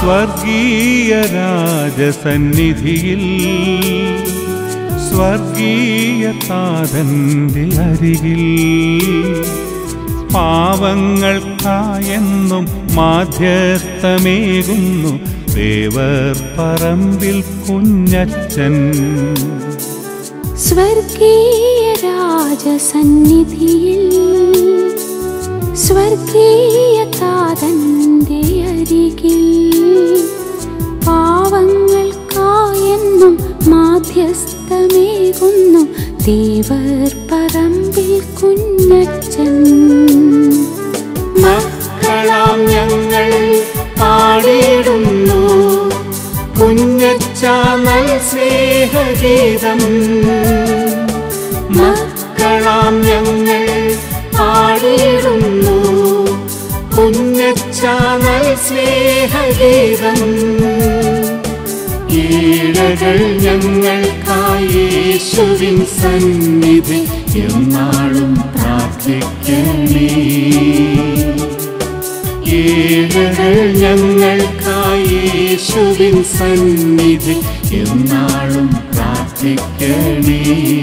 സ്വർഗീയ രാജസന്നിധിയിൽ സ്വർഗീയ താതന്റെ അരികിൽ പാവങ്ങൾക്കായെന്നും മാധ്യസ്ഥമേകുന്നു ദേവർ പറമ്പിൽ കുഞ്ഞച്ചൻ സ്വർഗീയ രാജസന്നിധിയിൽ സ്വർഗീയ താതന്റെ അരികിൽ പാവങ്ങൾക്കായെന്നും മാധ്യസ്ഥമേകുന്നു ദേവർ പറമ്പിൽ കുഞ്ഞച്ചൻ മക്കളാം ഞങ്ങൾ പാടിയിടുന്നു കുഞ്ഞച്ചാനൽ സ്നേഹഗീതം മക്കളാം ഞങ്ങൾ പാടിയിടുന്നു കുഞ്ഞച്ചാനൽ സ്നേഹഗീതം ഈഴകൾ ഞങ്ങൾക്കായി യേശുവിൻ സന്നിധി എന്നാളും പ്രാർത്ഥിക്കണേ ഈഴകൾ ഞങ്ങൾക്കായി യേശുവിൻ സന്നിധി എന്നാളും പ്രാർത്ഥിക്കണേ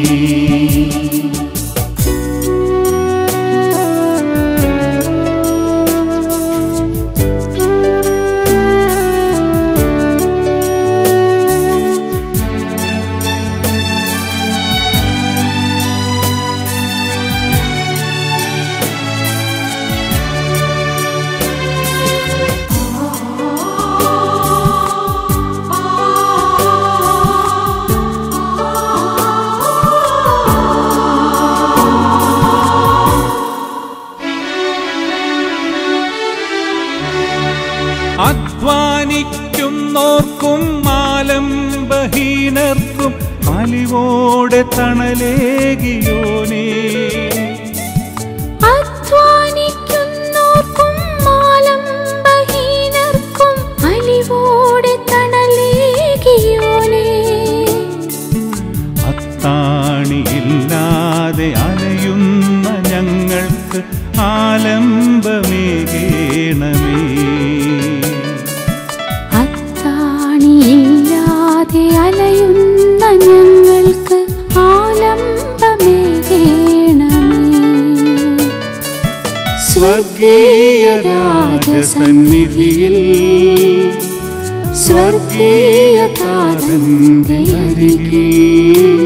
അധ്വാനിക്കുന്നോർക്കും ആലംബഹീനർക്കും അലിവോടെ തണലേകിയോനേ അധ്വാനിക്കുന്നോർക്കും ആലംബഹീനർക്കും അലിവോടെ തണലേകിയോനേ അത്താണിയില്ലാതെ അലയുന്ന ഞങ്ങൾക്ക് ആലംബമേകേണമേ അത്താണിയില്ലാതെ അലയുന്ന ഞങ്ങൾക്ക് ആലംബമേകേണമേ സ്വർഗീയ രാജസന്നിധിയിൽ സ്വർഗീയ താരന്റെ അരികിൽ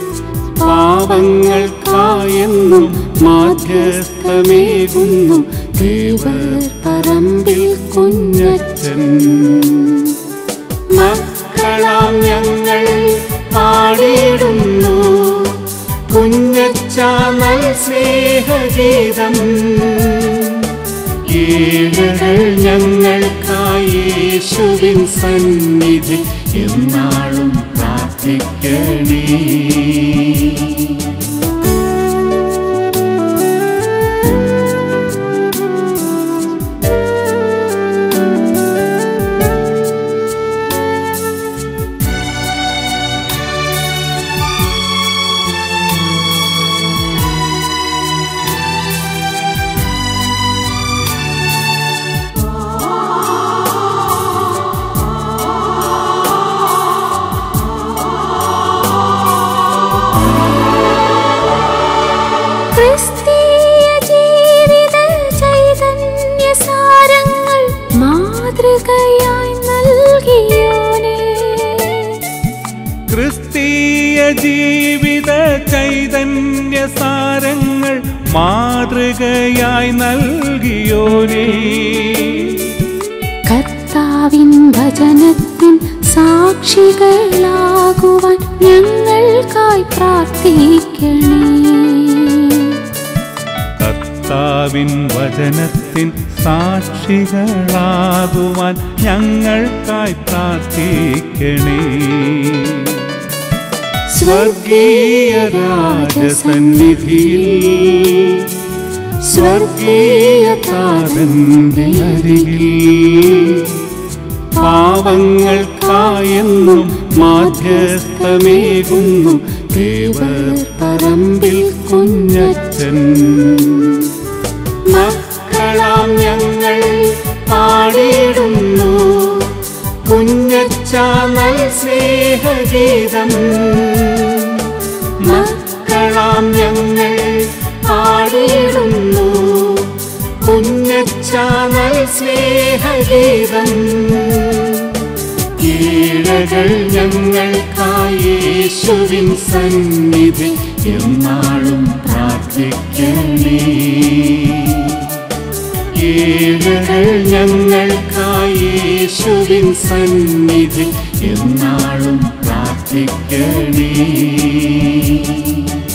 പാവങ്ങൾക്കായെന്നും മാധ്യസ്ഥമേകുന്നു ദേവർ പറമ്പിൽ കുഞ്ഞച്ചൻ മക്കളാം ഞങ്ങൾ പാടിയിടുന്നു കുഞ്ഞച്ചാനൽ സ്നേഹഗീതം ഈഴകൾ ഞങ്ങൾക്കായി യേശുവിൻ സന്നിധി എന്നാളും പ്രാർത്ഥിക്കണേ ക്രിസ്തീയ ജീവിത ചൈതന്യ സാരങ്ങൾ മാതൃകയായി നൽകിയോനേ ക്രിസ്തീയ ജീവിത ചൈതന്യ സാരങ്ങൾ മാതൃകയായി നൽകിയോനേ കർത്താവിൻ ഭജനത്തിൻ സാക്ഷികളാകുവാൻ ഞങ്ങൾക്കായി പ്രാർത്ഥിക്കണേ കർത്താവിൻ വചനത്തിൻ സാക്ഷികളാകുവാൻ ഞങ്ങൾക്കായി പ്രാർത്ഥിക്കണേ സ്വർഗീയ രാജസന്നിധിയിൽ സ്വർഗീയ താരന്റെ അരികിൽ പാവങ്ങൾക്കായെന്നും മാധ്യസ്ഥമേകുന്നു ദേവർ പറമ്പിൽ കുഞ്ഞച്ചൻ മക്കളാം ഞങ്ങൾ പാടിയിടുന്നു സ്നേഹഗീതം മക്കളാം ഞങ്ങൾ പാടിയിടുന്നു കുഞ്ഞച്ചാനൽ സ്നേഹഗീതം കീഴകൾ ഞങ്ങൾക്കായി യേശുവിൻ സന്നിധി എന്നാളും പ്രാർത്ഥിക്കണേ കീഴകൾ ഞങ്ങൾക്കായി യേശുവിൻ സന്നിധി എന്നാളും പ്രാർത്ഥിക്കണേ